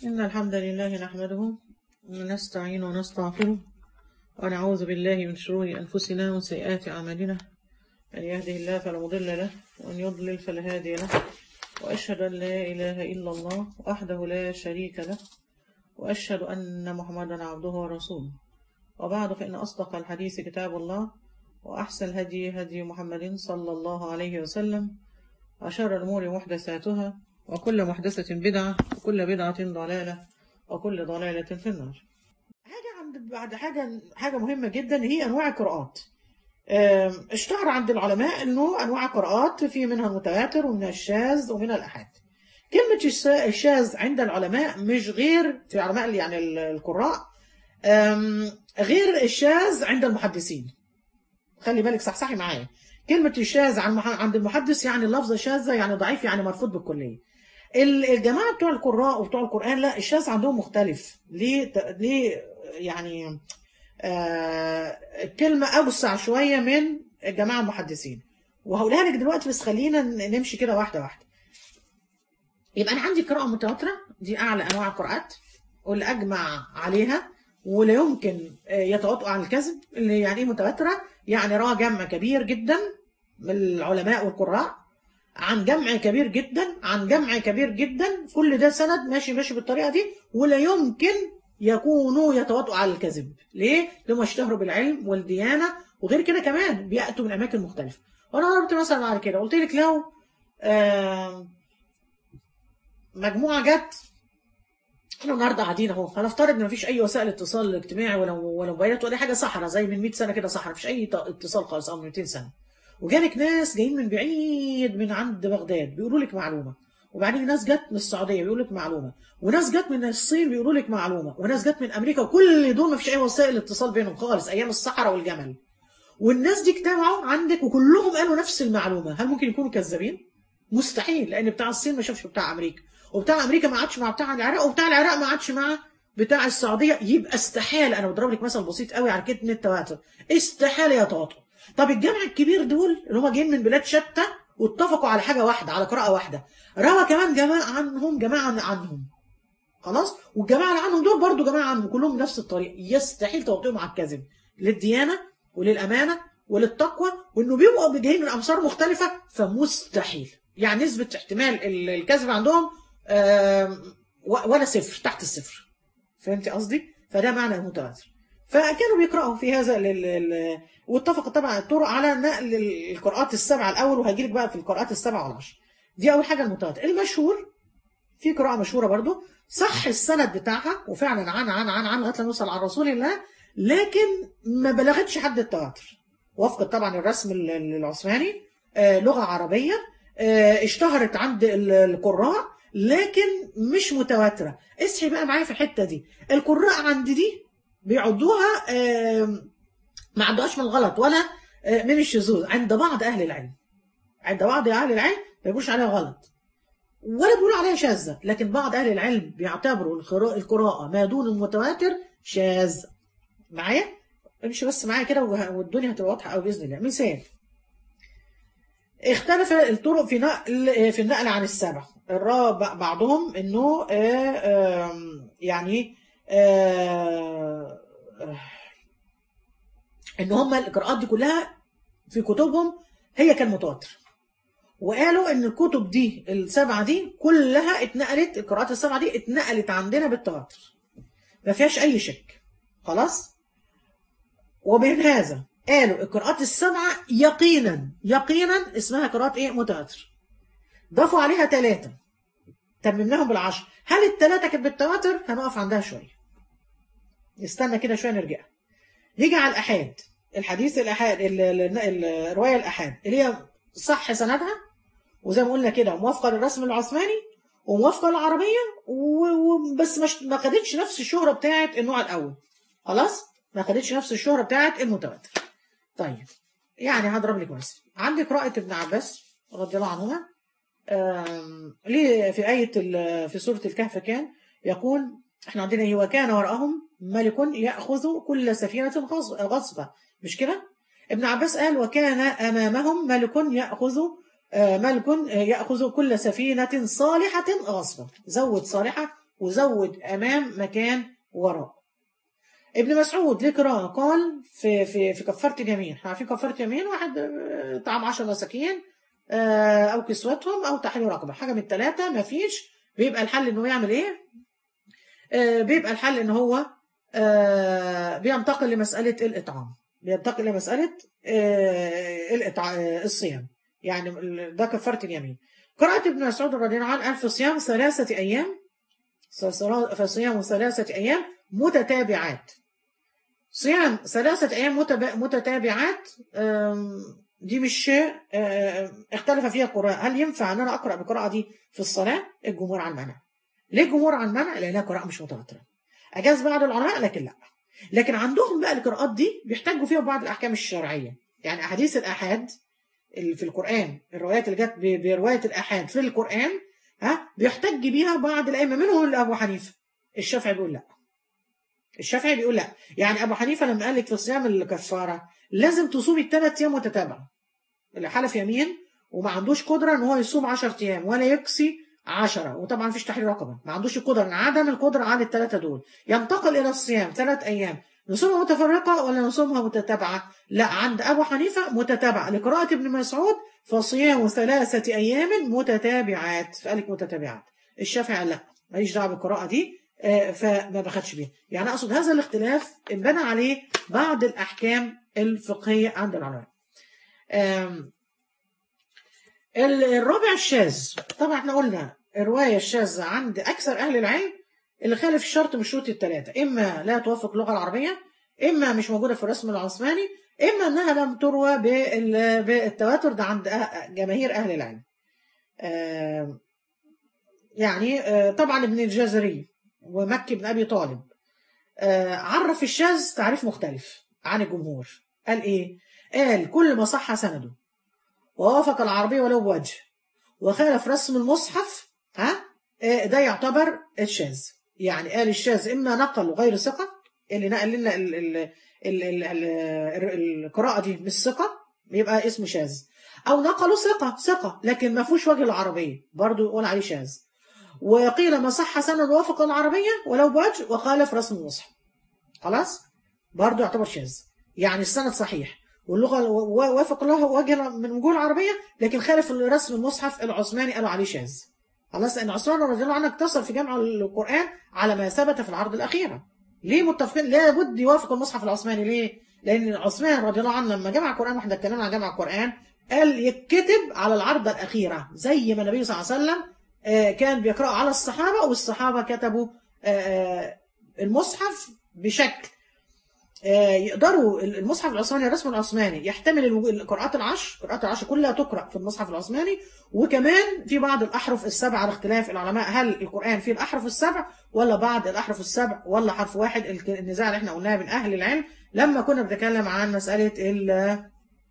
إن الحمد لله نحمده ونستعين ونستغفره ونعوذ بالله من شرور أنفسنا وسيئات أعمالنا من يهده الله فلا مضل له ومن يضلل فلا هادي له وأشهد أن لا إله إلا الله وحده لا شريك له وأشهد أن محمدا عبده ورسوله وبعد فإن أصدق الحديث كتاب الله وأحسن الهدي هدي محمد صلى الله عليه وسلم وشر الأمور محدثاتها وكل محدثة بدعة وكل بدعة ضلالة وكل ضلالة في النار حاجة عند بعد حاجة حاجة مهمة جدا هي أنواع القراءات أم، اشتهر عند العلماء أنه أنواع قراءات في منها المتواتر ومنها الشاذ ومنها الأحاد كلمة الش- الشاذ عند العلماء مش غير في علماء يعني ال- القراء أم، غير الشاذ عند المحدثين خلي بالك صحصحي معايا كلمة الشاذ عن المح- عند المحدث يعني اللفظة شاذة يعني ضعيف يعني مرفوض بالكلية ال- الجماعة بتوع القراء وبتوع القرآن لا الشاذ عندهم مختلف ليه ت- ليه يعني آه الكلمة أوسع شوية من الجماعة المحدثين وهقولها لك دلوقتي بس خلينا ن- نمشي كده واحدة واحدة يبقى أنا عندي قراءة متواترة دي أعلى أنواع القراءات واللي أجمع عليها ولا يمكن آه، يتواطؤ عن الكذب اللي يعني إيه متواترة يعني روى جمع كبير جدا من العلماء والقراء عن جمع كبير جدا عن جمع كبير جدا كل ده سند ماشي ماشي بالطريقة دي ولا يمكن يكونوا يتواطؤوا على الكذب ليه؟ لما اشتهروا بالعلم والديانة وغير كده كمان بيأتوا من أماكن مختلفة وأنا ضربت مثلا على كده قلت لك لو آم، مجموعة جت احنا النهارده قاعدين اهو هنفترض ان مفيش اي وسائل اتصال اجتماعي ولا ولا موبايلات ولا حاجه صحراء زي من 100 سنه كده صحراء مفيش اي ت- اتصال خالص او من 200 سنه وجالك ناس جايين من بعيد من عند بغداد بيقولوا لك معلومه وبعدين ناس جت من السعوديه بيقولوا لك معلومه وناس جت من الصين بيقولوا لك معلومه وناس جت من امريكا وكل دول مفيش اي وسائل اتصال بينهم خالص ايام الصحراء والجمل والناس دي اجتمعوا عندك وكلهم قالوا نفس المعلومه هل ممكن يكونوا كذابين مستحيل لان بتاع الصين ما شافش بتاع امريكا وبتاع امريكا ما عادش مع بتاع العراق وبتاع العراق ما عادش مع بتاع السعوديه يبقى استحاله انا بضرب لك مثل بسيط قوي على كلمه التواتر استحاله يتواطؤ طب الجمع الكبير دول اللي هم جايين من بلاد شتى واتفقوا على حاجه واحده على قراءه واحده روى كمان جماعه عنهم جماعه عنهم خلاص والجماعه اللي عنهم دول برضو جماعه عنهم كلهم بنفس الطريقه يستحيل توطئهم على الكذب للديانه وللامانه وللتقوى وانه بيبقوا جايين من امصار مختلفه فمستحيل يعني نسبه احتمال ال- الكذب عندهم آم، و- ولا صفر تحت الصفر فهمتي قصدي فده معنى المتواتر فكانوا بيقرأوا في هذا ال- ال- واتفق طبعا الطرق على نقل القراءات السبعه الاول وهجيلك بقى في القراءات السبعه والعشر دي اول حاجه المتواتر المشهور في قراءة مشهورة برضو صح السند بتاعها وفعلا عن عن عن عن لغاية لما نوصل على رسول الله لكن ما بلغتش حد التواتر وفق طبعا الرسم ال- ال- العثماني آه، لغة عربية آه، اشتهرت عند ال- القراء لكن مش متواترة اصحي بقى معايا في الحتة دي القراء عند دي بيعدوها آم، ما عندهاش من الغلط ولا آه، من الشذوذ عند بعض أهل العلم عند بعض أهل العلم ما بيقولوش عليها غلط ولا بيقولوا عليها شاذة لكن بعض أهل العلم بيعتبروا القراءة, القراءة ما دون المتواتر شاذ معايا امشي بس معايا كده وه- والدنيا هتبقى واضحة قوي بإذن الله مثال اختلف الطرق في نقل في النقل عن السبع الرابع بعضهم انه آه، آم، يعني آه، آه، ان هم القراءات دي كلها في كتبهم هي كان متواتر وقالوا ان الكتب دي السبعه دي كلها اتنقلت القراءات السبعه دي اتنقلت عندنا بالتواتر ما فيهاش اي شك خلاص ومن هذا قالوا القراءات السبعه يقينا يقينا اسمها قراءات ايه متواتر ضافوا عليها ثلاثه تممناهم بالعشر هل الثلاثه كانت بالتواتر هنقف عندها شويه نستنى كده شويه نرجع نيجي على الأحاد الحديث الأحاد ال- ال- ال- الرواية الأحاد اللي هي صح سندها وزي ما قلنا كده موافقة للرسم العثماني وموافقة للعربية و- و- بس مش ما خدتش نفس الشهرة بتاعة النوع الأول خلاص ما خدتش نفس الشهرة بتاعة المتواتر طيب يعني هضرب لك مثل عندك قراءة ابن عباس رضي الله عنهما آم، ليه في آية ال- في سورة الكهف كان يقول احنا عندنا ايه وكان وراءهم ملك يأخذ كل سفينة غص- غصبة مش كده ابن عباس قال وكان أمامهم ملك يأخذ آه، ملك آه، يأخذ كل سفينة صالحة غصبا زود صالحة وزود امام مكان وراء ابن مسعود ليه قراءة قال في في في كفارة اليمين احنا عارفين كفارة اليمين واحد آه، طعام 10 مساكين آه، او كسوتهم او تحرير رقبة حاجة من الثلاثة ما فيش بيبقى الحل انه يعمل ايه آه، بيبقى الحل ان هو آه، بينتقل لمسألة الإطعام بينتقل لمسألة آه، الإطع- آه، الصيام يعني ده كفارة اليمين قرأت ابن مسعود رضي الله عنه قال في صيام ثلاثة أيام في صيام ثلاثة أيام متتابعات صيام ثلاثة أيام متب- متتابعات آم، دي مش شيء آم، اختلف فيها القراء هل ينفع أن أنا أقرأ بالقراءة دي في الصلاة الجمهور عن منع ليه الجمهور عن منع لأنها قراءة مش متواترة أجاز بعض العلماء لكن لا لكن عندهم بقى القراءات دي بيحتاجوا فيها بعض الأحكام الشرعية يعني أحاديث الآحاد اللي في القرآن الروايات اللي جت ب- برواية الآحاد في القرآن ها بيحتج بيها بعض الأئمة منهم أبو حنيفة الشافعي بيقول لا الشافعي بيقول لا يعني أبو حنيفة لما قال لك في صيام الكفارة لازم تصومي الثلاث أيام متتابعة اللي حلف يمين وما عندوش قدرة إن هو يصوم 10 أيام ولا يكسي 10 وطبعا مفيش تحرير رقبة ما عندوش القدرة عدم القدرة على الثلاثة دول ينتقل إلى الصيام ثلاث أيام نصومها متفرقة ولا نصومها متتابعة لا عند أبو حنيفة متتابعة لقراءة ابن مسعود فصيام ثلاثة أيام متتابعات فقالك متتابعات الشافعي قال لا ماليش دعوة بالقراءة دي آه، فما بخدش بيها يعني أقصد هذا الاختلاف انبنى عليه بعض الأحكام الفقهية عند العلماء آم، ال- الرابع الشاذ طبعا احنا قلنا الرواية الشاذة عند أكثر أهل العلم اللي خالف الشرط من الشروط الثلاثة إما لا توافق اللغة العربية إما مش موجودة في الرسم العثماني إما أنها لم تروى بال- بالتواتر ده عند أه- جماهير أهل العلم آم، يعني آه، طبعا ابن الجزري ومكي بن أبي طالب آه، عرف الشاذ تعريف مختلف عن الجمهور قال إيه؟ قال كل ما صح سنده ووافق العربية ولو بوجه وخالف رسم المصحف ها آه، ده يعتبر الشاذ يعني قال الشاذ إما نقل غير ثقة اللي نقل لنا ال- ال- ال- ال- ال- القراءة دي مش ثقة يبقى اسمه شاذ أو نقلوا ثقة ثقة لكن ما فيهوش وجه العربية برضو يقول عليه شاذ وقيل ما صح سند وافق العربية ولو بوجه وخالف رسم المصحف خلاص برضو يعتبر شاذ يعني السند صحيح واللغة و- وافق له وجه من وجوه العربية لكن خالف رسم المصحف العثماني قالوا عليه شاذ خلاص ان عثمان رضي الله عنه اقتصر في جمع القرآن على ما ثبت في العرض الأخيرة ليه متفقين لابد يوافق المصحف العثماني ليه لأن عثمان رضي الله عنه لما جمع القرآن واحنا اتكلمنا عن جمع القرآن قال يتكتب على العرض الأخيرة زي ما النبي صلى الله عليه وسلم آه، كان بيقرأ على الصحابة والصحابة كتبوا آه، آه، المصحف بشكل آه، يقدروا المصحف العثماني الرسم العثماني يحتمل الو- القراءات العشر قراءات العشر كلها تقرأ في المصحف العثماني وكمان في بعض الأحرف السبع على اختلاف العلماء هل القرآن فيه الأحرف السبع ولا بعض الأحرف السبع ولا حرف واحد الك- النزاع اللي احنا قلناه من أهل العلم لما كنا بنتكلم عن مسألة ال-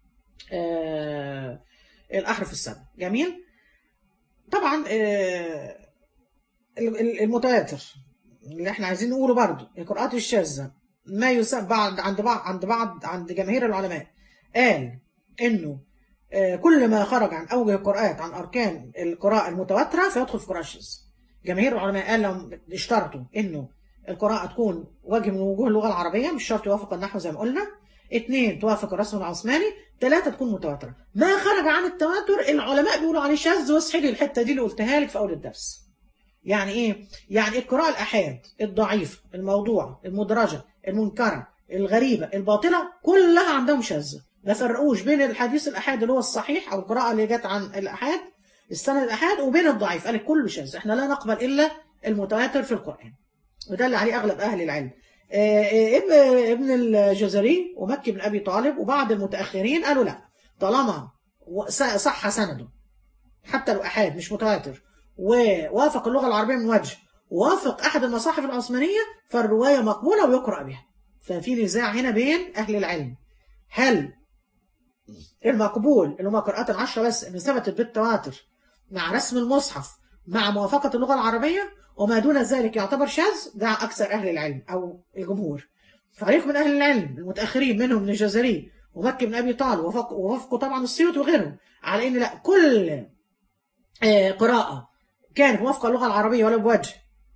آه، الأحرف السبع جميل طبعا آه، ال- ال- المتواتر اللي احنا عايزين نقوله برضو القراءات الشاذة ما يسمى بعض عند بعض عند بعض عند جماهير العلماء قال انه آه، كل ما خرج عن اوجه القراءات عن اركان القراءة المتواترة فيدخل في قراءة الشاذ جماهير العلماء قال لهم اشترطوا انه القراءة تكون وجه من وجوه اللغة العربية مش شرط يوافق النحو زي ما قلنا اثنين توافق الرسم العثماني ثلاثة تكون متواترة ما خرج عن التواتر العلماء بيقولوا عليه شاذ واصحي لي الحتة دي اللي قلتها لك في أول الدرس يعني ايه يعني القراءة الأحاد الضعيفة الموضوع المدرجة المنكرة الغريبة الباطلة كلها عندهم شاذة ما فرقوش بين الحديث الأحاد اللي هو الصحيح أو القراءة اللي جت عن الأحاد السند الأحاد وبين الضعيف قال كله شاذ احنا لا نقبل إلا المتواتر في القرآن وده اللي عليه أغلب أهل العلم آه، آه، ابن ابن الجزري ومكي بن أبي طالب وبعض المتأخرين قالوا لا طالما و- صح سنده حتى لو أحاد مش متواتر ووافق اللغة العربية من وجه ووافق أحد المصاحف العثمانية فالرواية مقبولة ويقرأ بها ففي نزاع هنا بين أهل العلم هل المقبول اللي هم قراءات العشرة بس إن ثبتت بالتواتر مع رسم المصحف مع موافقة اللغة العربية وما دون ذلك يعتبر شاذ ده أكثر أهل العلم أو الجمهور فريق من أهل العلم المتأخرين منهم ابن الجزري ومكي بن أبي طالب ووافق- ووافقوا طبعا السيوط وغيرهم على إن لا كل آه، قراءة كانت موافقة اللغة العربية ولا بوجه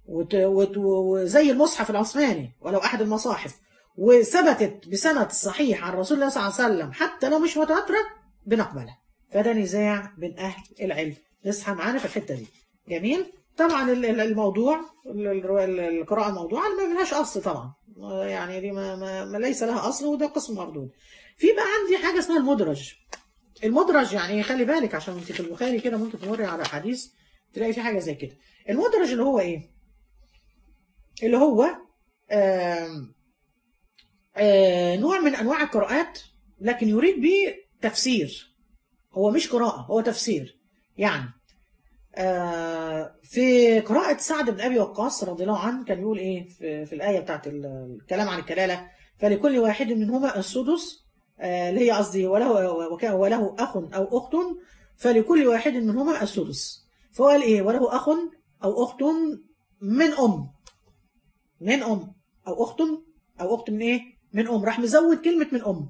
وت- وت- وزي المصحف العثماني ولو أحد المصاحف وثبتت بسند صحيح عن رسول الله صلى الله عليه وسلم حتى لو مش متواترة بنقبلها فده نزاع بين أهل العلم نصحى معانا في الحتة دي جميل طبعا ال- ال- الموضوع ال- ال- القراءة الموضوعة ما ملهاش أصل طبعا يعني دي ما, ما, ما ليس لها أصل وده قسم مردود في بقى عندي حاجة اسمها المدرج المدرج يعني خلي بالك عشان انت في البخاري كده ممكن تمر على حديث تلاقي في حاجة زي كده المدرج اللي هو ايه اللي هو آم آه نوع من انواع القراءات لكن يريد به تفسير هو مش قراءة هو تفسير يعني آه في قراءة سعد بن أبي وقاص رضي الله عنه كان يقول إيه في, في الآية بتاعت ال- الكلام عن الكلالة فلكل واحد منهما السدس آه اللي هي قصدي وله وك- وله أخ أو أخت فلكل واحد منهما السدس فهو قال إيه وله أخ أو أخت من أم من أم أو أخت أو أخت من إيه من أم راح مزود كلمة من أم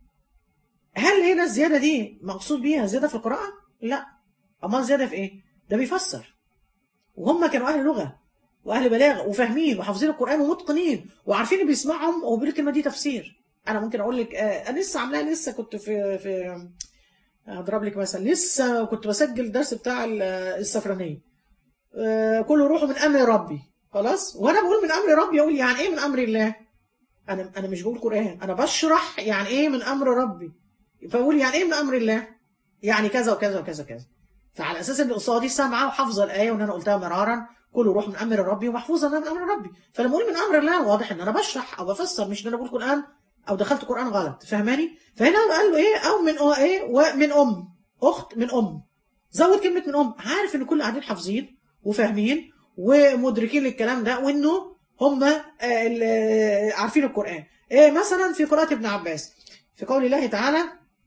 هل هنا الزيادة دي مقصود بيها زيادة في القراءة؟ لا أمال زيادة في إيه؟ ده بيفسر وهم كانوا أهل لغة وأهل بلاغة وفاهمين وحافظين القرآن ومتقنين وعارفين اللي بيسمعهم وبيقول الكلمة دي تفسير أنا ممكن أقول لك آه أنا لسه عاملاها لسه كنت في في أضرب لك مثلا لسه كنت بسجل الدرس بتاع ال- السفرانية آه كله روحه من أمر ربي خلاص وأنا بقول من أمر ربي أقول يعني إيه من أمر الله؟ أنا أنا مش بقول قرآن أنا بشرح يعني إيه من أمر ربي فأقول يعني إيه من أمر الله؟ يعني كذا وكذا وكذا كذا فعلى اساس ان قصادي سامعه وحافظه الايه وان انا قلتها مرارا كل روح من امر ربي ومحفوظه انها من امر ربي فلما اقول من امر الله واضح ان انا بشرح او بفسر مش ان انا بقول قران او دخلت قران غلط فاهماني فهنا قال له ايه او من أو ايه ومن ام اخت من ام زود كلمه من ام عارف ان كل قاعدين حافظين وفاهمين ومدركين للكلام ده وانه هم آه، ال- آه، عارفين القران إيه مثلا في قراءه ابن عباس في قول الله تعالى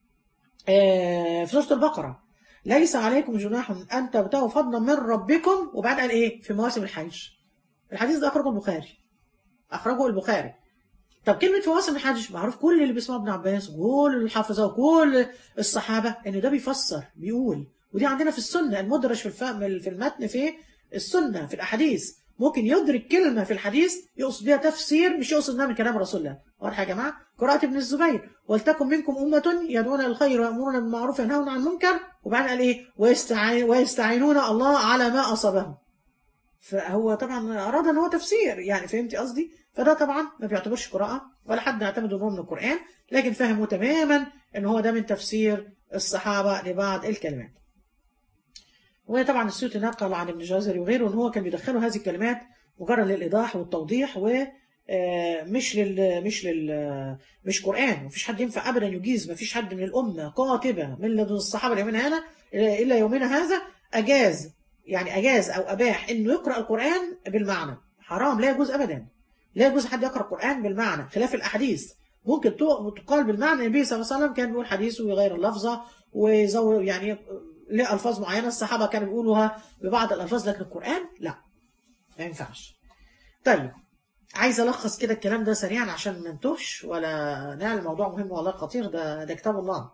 آه، في سوره البقره ليس عليكم جناح ان تبتغوا فضلا من ربكم وبعد قال ايه في مواسم الحج الحديث ده اخرجه البخاري اخرجه البخاري طب كلمه في مواسم الحج معروف كل اللي بيسمعوا ابن عباس وكل الحافظه وكل الصحابه ان ده بيفسر بيقول ودي عندنا في السنه المدرج في الفهم في المتن في السنه في الاحاديث ممكن يدرك كلمه في الحديث يقصد بها تفسير مش يقصد انها من كلام رسول الله واضح يا جماعه قراءه ابن الزبير ولتكن منكم امه يدعون الى الخير ويامرون بالمعروف وينهون عن المنكر وبعدين قال ايه ويستعين ويستعينون الله على ما اصابهم فهو طبعا اراد ان هو تفسير يعني فهمتي قصدي فده طبعا ما بيعتبرش قراءه ولا حد يعتمد ان هو من القران لكن فهموا تماما ان هو ده من تفسير الصحابه لبعض الكلمات وطبعا السيوطي نقل عن ابن جزري وغيره ان هو كان بيدخلوا هذه الكلمات مجرد للايضاح والتوضيح و آه، مش لل مش لل مش قران مفيش حد ينفع ابدا يجيز مفيش حد من الامه قاطبه من لدن الصحابه ليومنا هذا الى يومنا هذا اجاز يعني اجاز او اباح انه يقرا القران بالمعنى حرام لا يجوز ابدا لا يجوز حد يقرا القران بالمعنى خلاف الاحاديث ممكن تو- تقال بالمعنى النبي صلى الله عليه وسلم كان بيقول حديث ويغير اللفظه ويزود يعني له الفاظ معينه الصحابه كانوا بيقولوها ببعض الالفاظ لكن القران لا ما ينفعش طيب عايز الخص كده الكلام ده سريعا عشان ما نتوهش ولا نعمل موضوع مهم والله خطير ده ده كتاب الله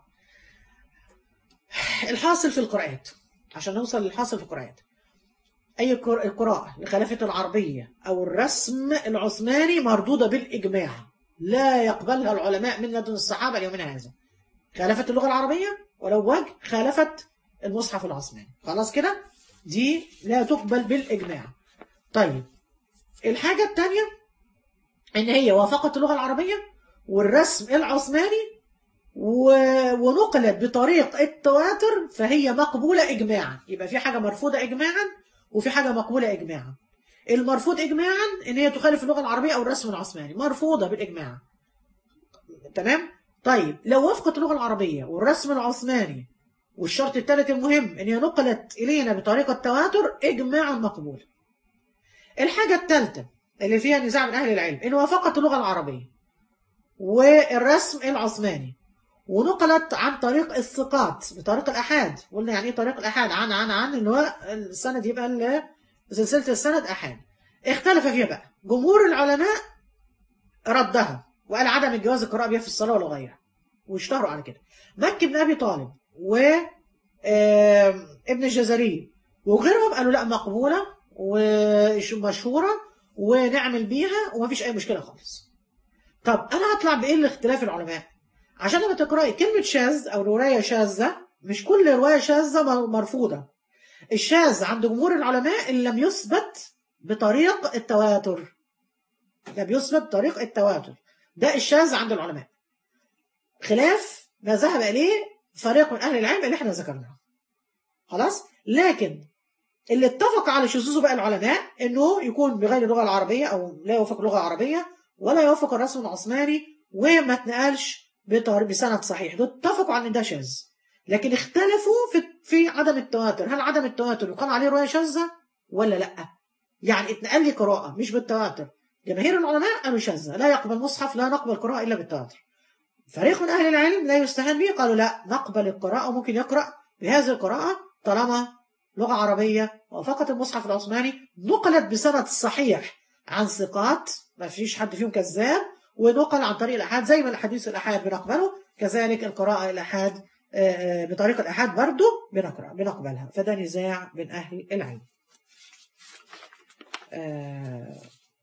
الحاصل في القراءات عشان نوصل للحاصل في القراءات أي قر- قراءة لخلافة العربية أو الرسم العثماني مردودة بالإجماع لا يقبلها العلماء من لدن الصحابة ليومنا هذا خالفت اللغة العربية ولو وجه خالفت المصحف العثماني خلاص كده دي لا تقبل بالإجماع طيب الحاجة الثانية إن هي وافقت اللغة العربية والرسم العثماني و- ونقلت بطريق التواتر فهي مقبولة إجماعا يبقى في حاجة مرفوضة إجماعا وفي حاجة مقبولة إجماعا المرفوض إجماعا إن هي تخالف اللغة العربية أو الرسم العثماني مرفوضة بالإجماع تمام طيب لو وافقت اللغة العربية والرسم العثماني والشرط الثالث المهم إن هي نقلت إلينا بطريقة تواتر إجماعا مقبول الحاجة الثالثة اللي فيها نزاع من أهل العلم إن وافقت اللغة العربية والرسم العثماني ونقلت عن طريق الثقات بطريق الأحاد قلنا يعني إيه طريق الأحاد عن عن عن اللي هو السند يبقى ال- سلسلة السند أحاد اختلف فيها بقى جمهور العلماء ردها وقال عدم الجواز القراءة بها في الصلاة ولا غيرها واشتهروا على كده مكي بن أبي طالب و آم، ابن الجزري وغيرهم قالوا لا مقبولة ومشهوره ونعمل بيها ومفيش اي مشكله خالص طب انا هطلع بايه الاختلاف العلماء عشان لما تقراي كلمه شاذ او روايه شاذه مش كل روايه شاذه م- مرفوضه الشاذ عند جمهور العلماء اللي لم يثبت بطريق التواتر لم يثبت بطريق التواتر ده الشاذ عند العلماء خلاف ما ذهب اليه فريق من اهل العلم اللي احنا ذكرناه خلاص لكن اللي اتفق على شذوذه بقى العلماء انه يكون بغير اللغه العربيه او لا يوافق اللغه العربيه ولا يوافق الرسم العثماني وما اتنقلش بطر- بسند صحيح دول اتفقوا على ان ده شاذ لكن اختلفوا في في عدم التواتر هل عدم التواتر يقال عليه روايه شاذه ولا لا يعني اتنقل لي قراءه مش بالتواتر جماهير العلماء قالوا شاذه لا يقبل مصحف لا نقبل قراءه الا بالتواتر فريق من اهل العلم لا يستهان به قالوا لا نقبل القراءه وممكن يقرا بهذه القراءه طالما لغه عربيه وفقط المصحف العثماني نقلت بسند صحيح عن ثقات ما فيش حد فيهم كذاب ونقل عن طريق الأحاد زي ما الحديث الأحاد بنقبله كذلك القراءة الأحاد آه، آه، بطريق الأحاد برضو بنقرأ بنقبلها فده نزاع بين أهل العلم آه،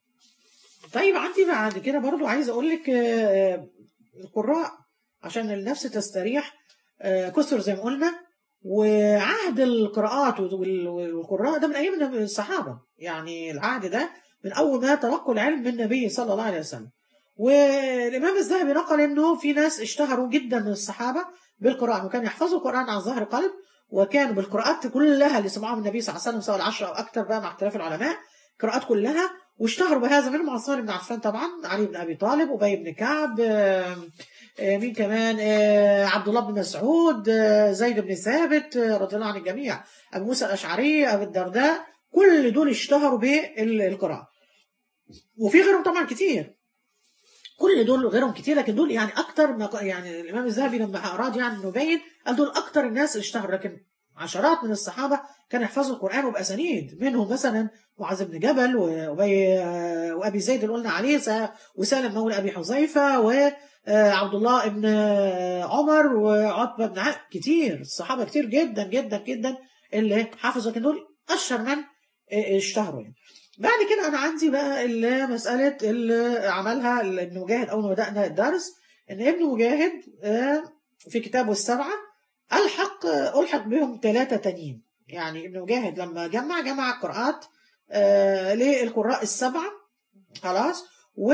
طيب عندي بعد كده برضو عايز أقول لك آه، آه، القراء عشان النفس تستريح آه، كثر زي ما قلنا وعهد القراءات وال- والقراء ده من أيام الصحابة يعني العهد ده من أول ما تلقوا العلم من النبي صلى الله عليه وسلم والإمام الذهبي نقل إنه في ناس اشتهروا جدا من الصحابة بالقرآن وكانوا يحفظوا القرآن عن ظهر قلب وكانوا بالقراءات كلها اللي سمعوها من النبي صلى الله عليه وسلم سواء العشرة أو أكثر بقى مع اختلاف العلماء قراءات كلها واشتهروا بهذا منهم عثمان بن عفان طبعا علي بن أبي طالب أبي بن كعب آه، آه، مين كمان آه، عبد الله بن مسعود آه، زيد بن ثابت آه، رضي الله عن الجميع أبو موسى الأشعري أبو الدرداء كل دول اشتهروا بالقراءة وفي غيرهم طبعا كتير كل دول غيرهم كتير لكن دول يعني اكتر ما يعني الامام الذهبي لما اراد يعني انه يبين قال دول اكتر الناس اللي اشتهروا لكن عشرات من الصحابه كانوا يحفظوا القران وباسانيد منهم مثلا معاذ بن جبل وابي وابي زيد اللي قلنا عليه س- وسالم مولى ابي حذيفه وعبد الله بن عمر وعتبه بن عامر كتير الصحابه كتير جدا جدا جدا اللي حفظوا لكن دول اشهر من اشتهروا يعني. بعد كده انا عندي بقى اللي مساله اللي عملها ابن مجاهد اول ما بدانا الدرس ان ابن مجاهد آه، في كتابه السبعه الحق آه، الحق بهم ثلاثه تانيين يعني ابن مجاهد لما جمع جمع القراءات آه، للقراء السبعه خلاص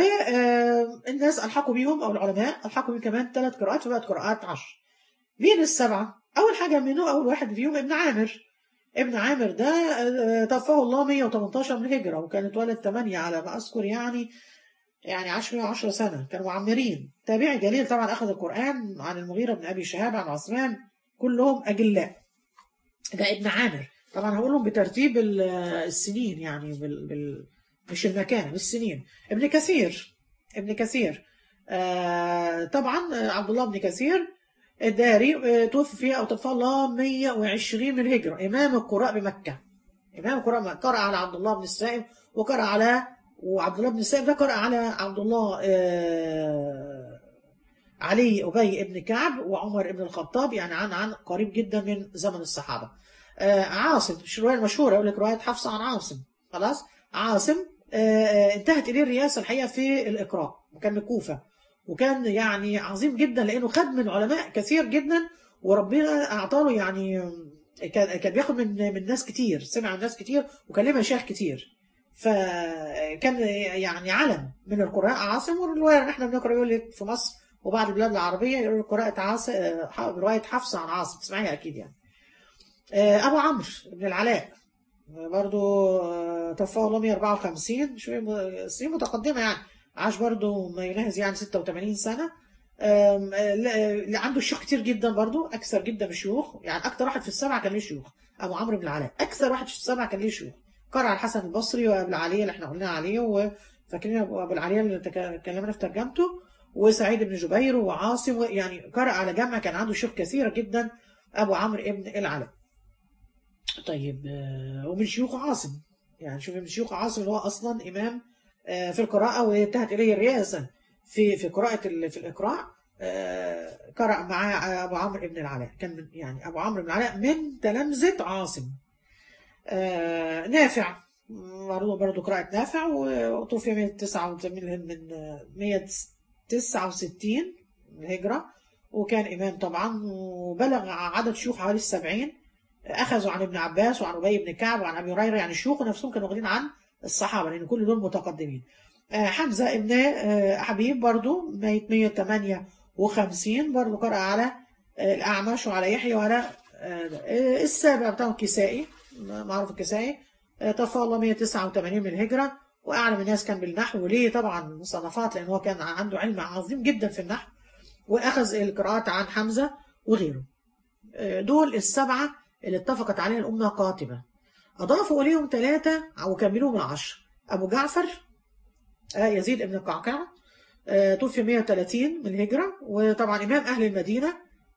والناس الحقوا بيهم او العلماء الحقوا بيهم كمان ثلاث قراءات فبقت قراءات عشر مين السبعه اول حاجه منه اول واحد فيهم ابن عامر ابن عامر ده آه، توفاه الله 118 من الهجرة وكان اتولد 8 على ما أذكر يعني يعني 10 10 سنة كانوا معمرين تابعي جليل طبعا أخذ القرآن عن المغيرة بن أبي شهاب عن عثمان كلهم أجلاء ده ابن عامر طبعا هقولهم بترتيب ال- السنين يعني بال... بال... مش المكان بالسنين ابن كثير ابن كثير آه طبعا آه، عبد الله بن كثير الداري آه، توفي فيه او توفى الله 120 من الهجره امام القراء بمكه امام القراء بمكة. قرأ على عبد الله بن السائب وقرأ على وعبد الله بن السائب ده قرأ على عبد الله آه، علي أبي ابن كعب وعمر ابن الخطاب يعني عن عن قريب جدا من زمن الصحابة آه، عاصم مش الرواية المشهورة يقول لك رواية حفصة عن عاصم خلاص عاصم آه، آه، انتهت إليه الرئاسة الحقيقة في الإقراء وكان من الكوفة وكان يعني عظيم جدا لأنه خد من علماء كثير جدا وربنا أعطاله يعني كان كان بياخد من من ناس كتير سمع من ناس كتير وكان ليه مشايخ كتير فكان يعني علم من القراء عاصم والروايه اللي احنا بنقرا يقول لك في مصر وبعض البلاد العربيه يقول لك قراءه عاصم روايه حفصه عن عاصم تسمعيها اكيد يعني آه، ابو عمرو بن العلاء برضو آه، توفاه الله 154 شويه م- سنين متقدمه يعني عاش برضو ما يناهز يعني 86 سنه آم، آه، لا- لا، عنده شيوخ كتير جدا برضو اكثر جدا من الشيوخ يعني اكثر واحد في السبعه كان ليه شيوخ ابو عمرو بن العلاء اكثر واحد في السبعه كان ليه شيوخ قرأ على الحسن البصري وابو العاليه اللي احنا قلنا عليه وفاكرين ابو أبو العاليه اللي تك- اتكلمنا في ترجمته وسعيد بن جبير وعاصم و- يعني قرأ على جمع كان عنده شيوخ كثيره جدا ابو عمرو ابن العلاء طيب آه، ومن شيوخ عاصم يعني شوف من شيوخ عاصم اللي هو اصلا امام آه، في القراءه وانتهت اليه الرئاسه في في قراءه ال- في الاقراء آه، قرأ مع ابو عمرو بن العلاء كان من يعني ابو عمرو بن العلاء من تلامذه عاصم آه، نافع برضه برضه قراءة نافع وتوفي 189 من 169 الهجرة وكان إمام طبعا وبلغ عدد شيوخ حوالي السبعين أخذوا عن ابن عباس وعن أبي بن كعب وعن أبي هريرة يعني الشيوخ نفسهم كانوا واخدين عن الصحابة لأن كل دول متقدمين آه، حمزة ابن آه، حبيب برضو ميت 158 برضو قرأ على آه، الأعمش وعلى يحيى وعلى آه، السابع بتاعه الكسائي معروف الكسائي آه، توفى الله 189 من الهجرة وأعلم الناس كان بالنحو وليه طبعا مصنفات لأن هو كان عنده علم عظيم جدا في النحو وأخذ القراءات عن حمزة وغيره آه، دول السبعة اللي اتفقت عليها الأمة قاطبة أضافوا إليهم ثلاثة أو كملوهم العشر أبو جعفر آه، يزيد بن القعقاع آه، توفي 130 من الهجرة وطبعا إمام أهل المدينة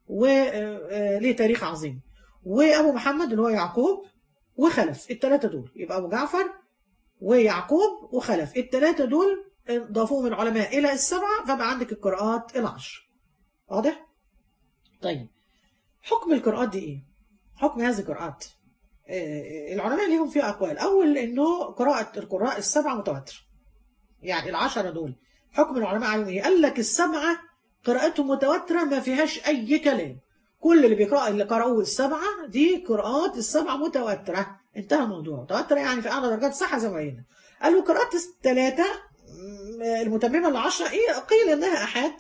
وليه تاريخ عظيم وأبو محمد اللي هو يعقوب وخلف الثلاثة دول يبقى أبو جعفر ويعقوب وخلف الثلاثة دول ضافوهم العلماء إلى السبعة فبقى عندك القراءات العشر واضح؟ طيب حكم القراءات دي إيه؟ حكم هذه القراءات آه، العلماء ليهم فيها أقوال أول إنه قراءة القراء السبعة متواتر يعني العشرة دول حكم العلماء عليهم إيه؟ قال لك السبعة قراءتهم متواترة ما فيهاش أي كلام كل اللي بيقرأ اللي قرأوه السبعة دي قراءات السبعة متواترة انتهى الموضوع متواترة يعني في أعلى درجات الصحة زي ما قلنا قالوا قراءات الثلاثة م- المتممة للعشرة إيه قيل إنها أحد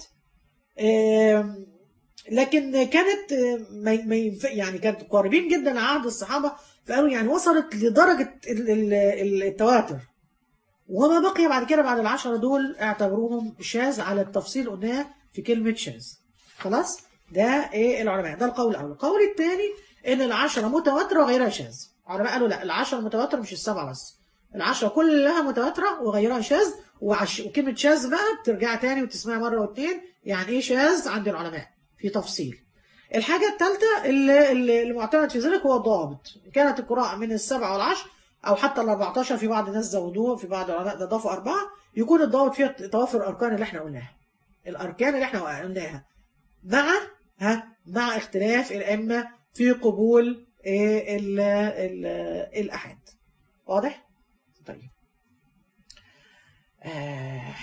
آم، لكن كانت آم، ما ما ينف- يعني كانت قريبين جدا عهد الصحابة فقالوا يعني وصلت لدرجة ال- ال- ال- التواتر وما بقي بعد كده بعد العشرة دول اعتبروهم شاذ على التفصيل قلناه في كلمة شاذ خلاص ده ايه العلماء ده القول الاول القول الثاني ان العشرة متواترة وغيرها شاذ العلماء قالوا لا العشرة متواترة مش السبعة بس العشرة كلها متواترة وغيرها شاذ وعش... وكلمة شاذ بقى ترجع تاني وتسمعها مرة واثنين يعني ايه شاذ عند العلماء في تفصيل الحاجة الثالثة اللي, اللي المعتمد في ذلك هو الضابط كانت القراءة من السبعة والعشر أو حتى ال 14 في بعض الناس زودوه في بعض العلماء ده ضافوا أربعة يكون الضابط فيها توافر الأركان اللي احنا قلناها الأركان اللي احنا قلناها مع ها مع اختلاف الأئمة في قبول إيه، ال ال الأحد واضح؟ طيب آه.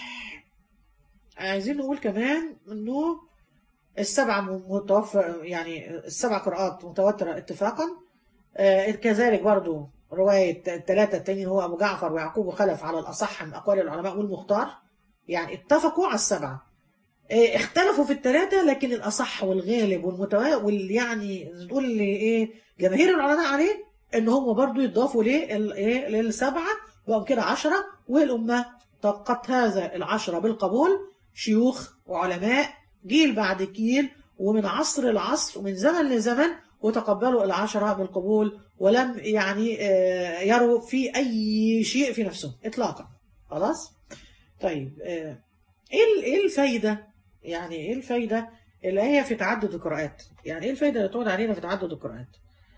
عايزين نقول كمان انه السبعة متوفر يعني السبع قراءات متواترة اتفاقا آه كذلك برضو رواية الثلاثة التانيين هو أبو جعفر ويعقوب وخلف على الأصح من أقوال العلماء والمختار يعني اتفقوا على السبعة آه اختلفوا في الثلاثة لكن الأصح والغالب والمتوا وال يعني نقول اللي إيه جماهير العلماء عليه إن هم برضو يضافوا ليه ال- إيه للسبعة بقوا كده عشرة والأمة طبقت هذا العشرة بالقبول شيوخ وعلماء جيل بعد جيل ومن عصر لعصر ومن زمن لزمن وتقبلوا العشرة بالقبول ولم يعني آه، يروا في أي شيء في نفسهم إطلاقا خلاص طيب آه، إيه ال- إيه الفايدة يعني إيه الفايدة اللي هي في تعدد القراءات يعني إيه الفايدة اللي تقعد علينا في تعدد القراءات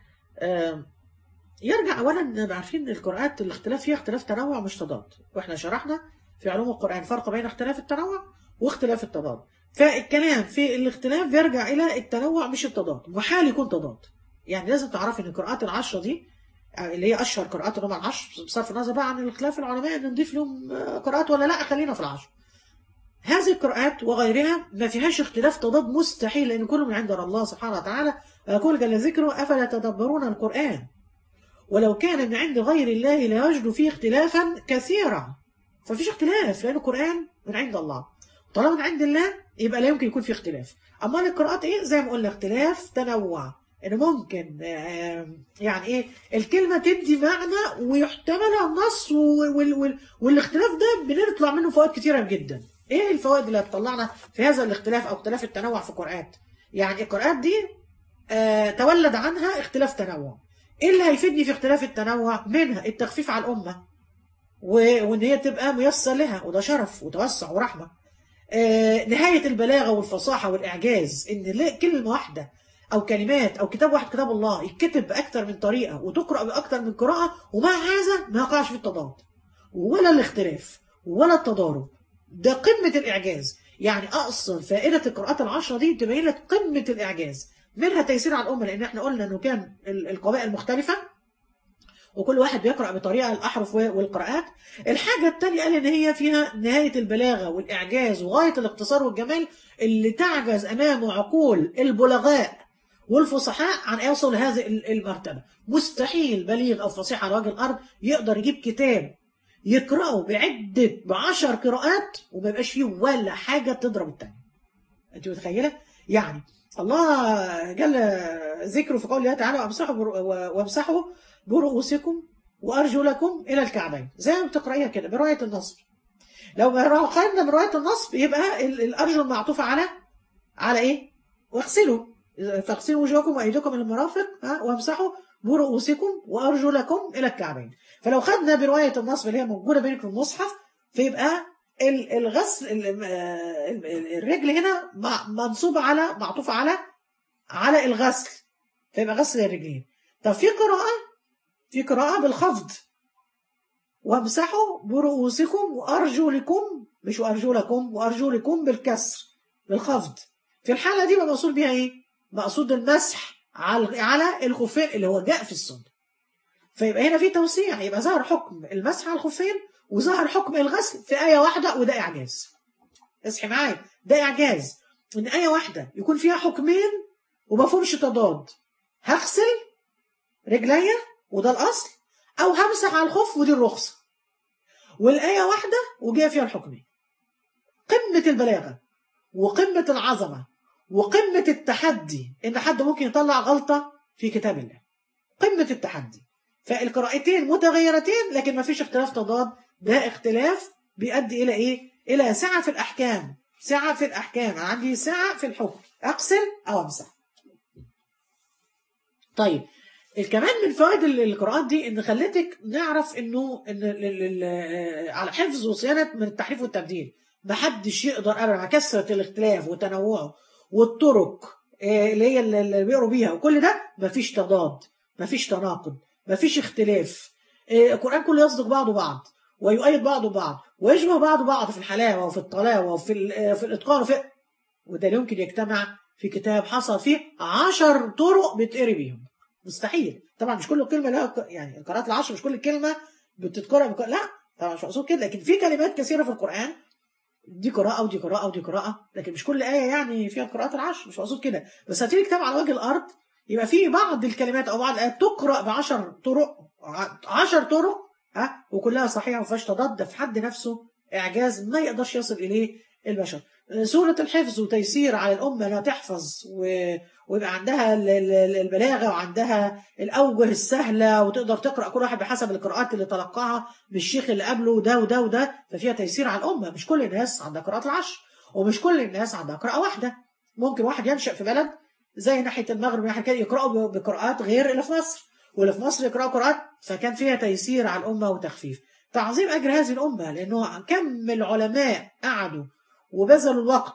آه، يرجع أولا نبقى عارفين إن القراءات الاختلاف فيها اختلاف تنوع مش تضاد وإحنا شرحنا في علوم القرآن فرق بين اختلاف التنوع واختلاف التضاد فالكلام في الاختلاف بيرجع إلى التنوع مش التضاد محال يكون تضاد يعني لازم تعرفي إن القراءات العشرة دي اللي هي أشهر قراءات اللي هم العشر بصرف النظر بقى عن الخلاف العلماء إن نضيف لهم آه، قراءات ولا لا خلينا في العشر هذه القراءات وغيرها ما فيهاش اختلاف تضاد مستحيل لأن كله من عند الله سبحانه وتعالى يقول جل ذكره أفلا تدبرون القرآن ولو كان من عند غير الله ليجد فيه اختلافا كثيرا ففيش اختلاف لأن القرآن من عند الله طالما من عند الله يبقى لا يمكن يكون في اختلاف أما القراءات إيه زي ما قلنا اختلاف تنوع إن ممكن آه، يعني إيه الكلمة تدي معنى ويحتملها النص و- وال- وال- والاختلاف ده بنطلع منه فوائد كتيرة جدا إيه الفوائد اللي هتطلعنا في هذا الاختلاف أو اختلاف التنوع في القراءات يعني القراءات دي آه، تولد عنها اختلاف تنوع ايه اللي هيفيدني في اختلاف التنوع منها التخفيف على الامه و- وان هي تبقى ميسر لها وده شرف وتوسع ورحمه آه، نهايه البلاغه والفصاحه والاعجاز ان لا- كلمه واحده او كلمات او كتاب واحد كتاب الله يتكتب باكثر من طريقه وتقرا باكثر من قراءه ومع هذا ما يقعش في التضاد ولا الاختلاف ولا التضارب ده قمه الاعجاز يعني اقصى فائده القراءات العشره دي تبين لك قمه الاعجاز منها تيسير على الامه لان احنا قلنا انه كان ال- القبائل مختلفه وكل واحد بيقرأ بطريقة الأحرف والقراءات الحاجة التانية قال إن هي فيها نهاية البلاغة والإعجاز وغاية الاقتصار والجمال اللي تعجز أمامه عقول البلغاء والفصحاء عن يوصل لهذه المرتبة مستحيل بليغ أو فصيح على وجه الأرض يقدر يجيب كتاب يقرأه بعدة بعشر قراءات وما يبقاش فيه ولا حاجة تضرب التانية أنت متخيلة؟ يعني الله جل ذكره في قوله تعالى وامسحوا وامسحوا برؤوسكم وارجلكم الى الكعبين زي ما بتقرايها كده بروايه النصب لو خدنا من روايه النصب يبقى الارجل معطوفه على على ايه؟ واغسلوا فاغسلوا وجوهكم وايديكم الى المرافق ها وامسحوا برؤوسكم وارجلكم الى الكعبين فلو خدنا بروايه النصب اللي هي موجوده بينك في المصحف فيبقى الغسل الرجل هنا منصوبة على معطوفة على على الغسل فيبقى غسل الرجلين طب في قراءة في قراءة بالخفض وامسحوا برؤوسكم وأرجلكم مش وأرجلكم وأرجلكم بالكسر بالخفض في الحالة دي بقى مقصود بيها إيه؟ مقصود المسح على على الخفين اللي هو جاء في السنة فيبقى هنا في توسيع يبقى ظهر حكم المسح على الخفين وظهر حكم الغسل في آية واحدة وده إعجاز اصحي معايا ده إعجاز إن آية واحدة يكون فيها حكمين وما فيهمش تضاد هغسل رجليا وده الأصل أو همسح على الخف ودي الرخصة والآية واحدة وجاء فيها الحكمين قمة البلاغة وقمة العظمة وقمة التحدي إن حد ممكن يطلع غلطة في كتاب الله قمة التحدي فالقراءتين متغيرتين لكن ما فيش اختلاف تضاد ده اختلاف بيؤدي الى ايه الى سعه في الاحكام سعه في الاحكام عندي سعه في الحكم اغسل او امسح طيب كمان من فوائد القراءات دي ان خلتك نعرف انه ان على حفظ وصيانه من التحريف والتبديل محدش يقدر ابدا مع كثره الاختلاف وتنوعه والطرق اللي هي اللي بيقروا بيها وكل ده مفيش تضاد مفيش تناقض مفيش اختلاف القرآن كله يصدق بعضه بعض ويؤيد بعضه بعض ويشبه بعضه بعض في الحلاوة وفي الطلاوة وفي في الإتقان وفي وده يمكن يجتمع في كتاب حصل فيه عشر طرق بتقري بيهم مستحيل طبعا مش كل كلمة لها يعني القراءات العشر مش كل كلمة بتتقرأ بك... لا طبعا مش مقصود كده لكن في كلمات كثيرة في القرآن دي قراءة ودي قراءة ودي قراءة لكن مش كل آية يعني فيها القراءات العشر مش مقصود كده بس هتيجي كتاب على وجه الأرض يبقى في بعض الكلمات او بعض الايات تقرا بعشر طرق عشر طرق ها وكلها صحيحه ما فيهاش تضاد ده في حد نفسه اعجاز ما يقدرش يصل اليه البشر سورة الحفظ وتيسير على الأمة أنها تحفظ و... ويبقى عندها البلاغة وعندها الأوجه السهلة وتقدر تقرأ كل واحد بحسب القراءات اللي تلقاها من الشيخ اللي قبله وده وده وده ففيها تيسير على الأمة مش كل الناس عندها قراءات العشر ومش كل الناس عندها قراءة واحدة ممكن واحد ينشأ في بلد زي ناحيه المغرب ناحيه كده يقراوا بقراءات غير اللي في مصر واللي في مصر يقراوا قراءات فكان فيها تيسير على الامه وتخفيف تعظيم اجر هذه الامه لانه كم العلماء قعدوا وبذلوا الوقت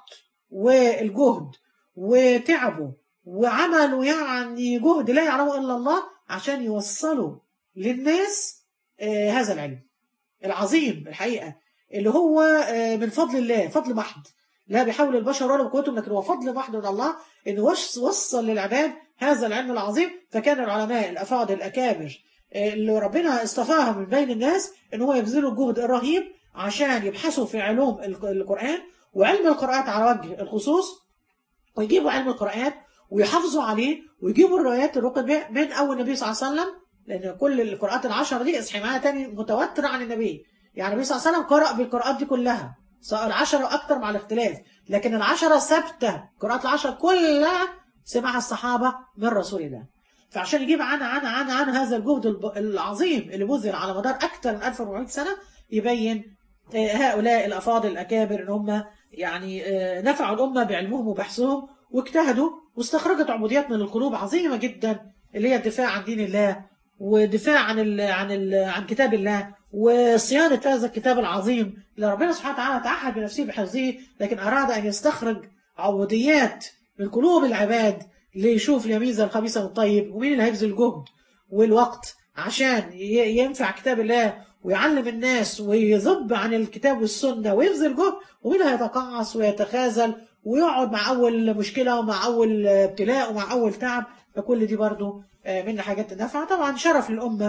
والجهد وتعبوا وعملوا يعني جهد لا يعلمه الا الله عشان يوصلوا للناس آه هذا العلم العظيم الحقيقه اللي هو آه من فضل الله فضل محض لا بحول البشر ولا بقوتهم لكن هو فضل محض من الله انه وصل للعباد هذا العلم العظيم فكان العلماء الافاضل الاكابر اللي ربنا اصطفاهم من بين الناس ان هو يبذلوا الجهد الرهيب عشان يبحثوا في علوم القران وعلم القراءات على وجه الخصوص ويجيبوا علم القراءات ويحافظوا عليه ويجيبوا الروايات اللي رقد من اول النبي صلى الله عليه وسلم لان كل القراءات العشره دي اصحي معايا تاني متواتره عن النبي يعني النبي صلى الله عليه وسلم قرأ بالقراءات دي كلها سواء العشرة أكثر مع الاختلاف لكن العشرة ثابتة قراءة العشرة كلها سمعها الصحابة من رسول الله فعشان يجيب عن عن عن عن هذا الجهد العظيم اللي بذل على مدار أكثر من 1400 سنة يبين هؤلاء الأفاضل الأكابر إن هم يعني نفعوا الأمة بعلمهم وبحثهم واجتهدوا واستخرجت عبوديات من القلوب عظيمة جدا اللي هي الدفاع عن دين الله ودفاع عن ال عن ال عن كتاب الله وصيانة هذا الكتاب العظيم اللي ربنا سبحانه وتعالى تعهد بنفسه بحفظه لكن أراد أن يستخرج عبوديات من قلوب العباد ليشوف اليميز الخبيث من الطيب ومين اللي هيبذل الجهد والوقت عشان ينفع كتاب الله ويعلم الناس ويذب عن الكتاب والسنة ويبذل جهد ومين هيتقاعس ويتخاذل ويقعد مع أول مشكلة ومع أول ابتلاء ومع أول تعب فكل دي برضو من حاجات النفع طبعا شرف للأمة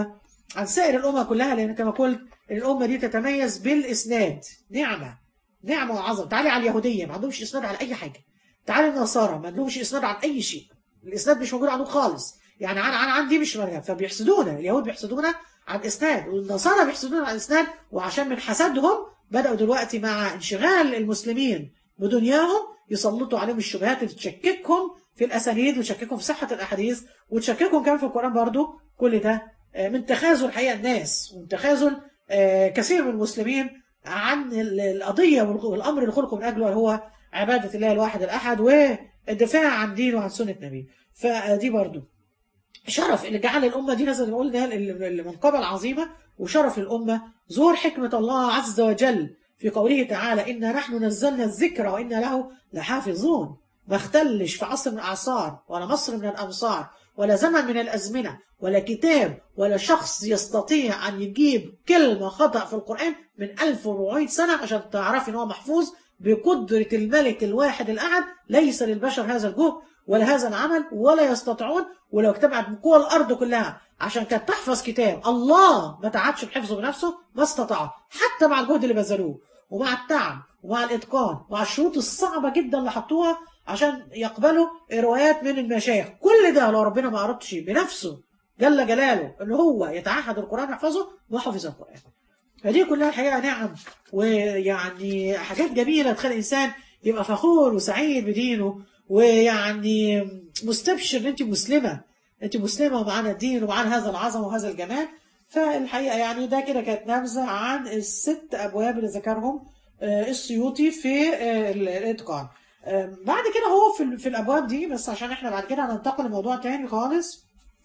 عن سائر الامه كلها لان كما قلت الامه دي تتميز بالاسناد نعمه نعمه وعظمه تعالي على اليهوديه ما عندهمش اسناد على اي حاجه تعالي النصارى ما عندهمش اسناد عن اي شيء الاسناد مش موجود عندهم خالص يعني عن عن عن دي مش مرجع فبيحسدونا اليهود بيحسدونا عن اسناد والنصارى بيحسدونا عن اسناد وعشان من حسدهم بداوا دلوقتي مع انشغال المسلمين بدنياهم يسلطوا عليهم الشبهات اللي تشككهم في الاسانيد وتشككهم في صحه الاحاديث وتشككهم كمان في القران برضو كل ده آه، من تخاذل الحقيقه الناس ومن تخاذل آه، كثير من المسلمين عن ال- القضيه والغ- والامر اللي خلقوا من اجله هو عباده الله الواحد الاحد والدفاع عن دينه وعن سنه نبيه فدي برضو شرف اللي جعل الأمة دي لازم نقول ده ال- المنقبة العظيمة وشرف الأمة ظهور حكمة الله عز وجل في قوله تعالى إنا نحن نزلنا الذكر وإنا له لحافظون ما اختلش في عصر من الأعصار ولا مصر من الأمصار ولا زمن من الأزمنة ولا كتاب ولا شخص يستطيع أن يجيب كلمة خطأ في القرآن من 1400 سنة عشان تعرفي إن هو محفوظ بقدرة الملك الواحد الأحد ليس للبشر هذا الجهد ولا هذا العمل ولا يستطيعون ولو اجتمعت من قوى الارض كلها عشان كانت تحفظ كتاب الله ما تعبش بحفظه بنفسه ما استطاع حتى مع الجهد اللي بذلوه ومع التعب ومع الاتقان ومع الشروط الصعبه جدا اللي حطوها عشان يقبلوا روايات من المشايخ كل ده لو ربنا ما اردش بنفسه جل جلاله ان هو يتعهد القران يحفظه ما حفظ القران فدي كلها الحقيقه نعم ويعني حاجات جميله تخلي الانسان يبقى فخور وسعيد بدينه ويعني مستبشر ان انت مسلمه انت مسلمه ومعانا الدين ومعانا هذا العظمه وهذا الجمال فالحقيقه يعني ده كده كانت نبذه عن الست ابواب اللي ذكرهم آه، السيوطي في آه، ال- الاتقان آه، بعد كده هو في ال- في الابواب دي بس عشان احنا بعد كده هننتقل لموضوع تاني خالص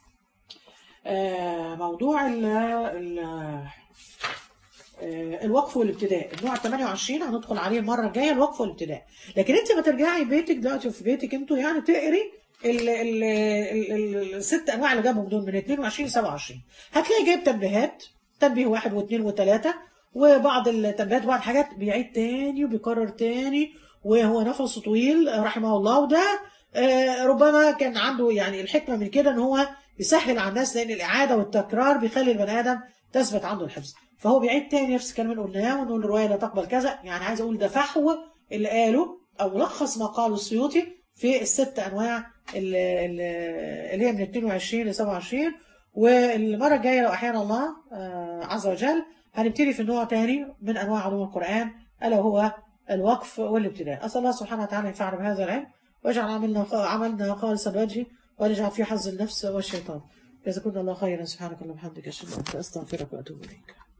آه، موضوع ال ال آه، الوقف والابتداء النوع 28 هندخل عليه المره الجايه الوقف والابتداء لكن انت ما ترجعي بيتك دلوقتي في بيتك انتوا يعني تقري ال ال ال ال الست انواع اللي جابهم دول من 22 ل 27 هتلاقي جايب تنبيهات تنبيه واحد واثنين وثلاثه وبعض التنبيهات وبعض الحاجات بيعيد تاني وبيكرر تاني وهو نفسه طويل رحمه الله وده آه، ربما كان عنده يعني الحكمه من كده ان هو يسهل على الناس لان الاعاده والتكرار بيخلي البني ادم تثبت عنده الحفظ فهو بيعيد تاني نفس الكلام اللي قلناه ونقول الروايه لا تقبل كذا يعني عايز اقول ده فحوى اللي قاله او لخص ما قاله السيوطي في الست انواع اللي, اللي هي من 22 ل 27 والمره الجايه لو احيانا الله آه، عز وجل هنبتدي في نوع تاني من انواع علوم القران الا وهو الوقف والابتداء اسال الله سبحانه وتعالى ينفعنا بهذا العلم واجعل عملنا عملنا خالصا لوجهه ولا فيه حظ النفس والشيطان جزاكم الله خيرا سبحانك اللهم وبحمدك اشهد ان لا اله الا انت استغفرك واتوب اليك